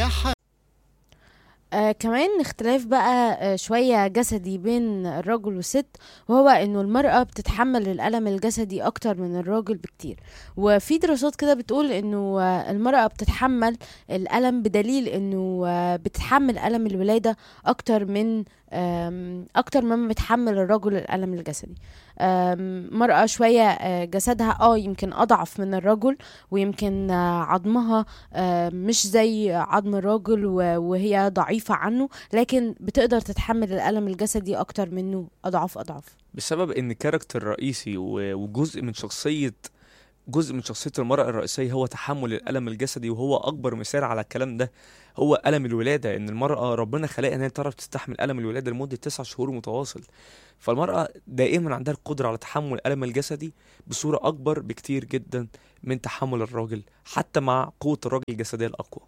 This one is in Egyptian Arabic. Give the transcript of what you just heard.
يا حبيبي آه كمان اختلاف بقى آه شوية جسدي بين الرجل والست وهو انه المرأة بتتحمل الألم الجسدي أكتر من الراجل بكتير وفي دراسات كده بتقول انه آه المرأة بتتحمل الألم بدليل انه آه بتتحمل ألم الولادة أكتر من آم، أكتر مما بتحمل الرجل الألم الجسدي آم، مرأة شوية آه، جسدها اه يمكن أضعف من الرجل ويمكن آه، عظمها آه، مش زي عظم الراجل و- وهي ضعيفة عنه لكن بتقدر تتحمل الألم الجسدي أكتر منه أضعاف أضعاف بسبب ان كاركتر رئيسي و- وجزء من شخصية جزء من شخصية المرأة الرئيسية هو تحمل الألم الجسدي وهو أكبر مثال على الكلام ده هو ألم الولادة إن المرأة ربنا خلقها إن هي تعرف تستحمل ألم الولادة لمدة تسع شهور متواصل فالمرأة دائما عندها القدرة على تحمل الألم الجسدي بصورة أكبر بكتير جدا من تحمل الراجل حتى مع قوة الراجل الجسدية الأقوى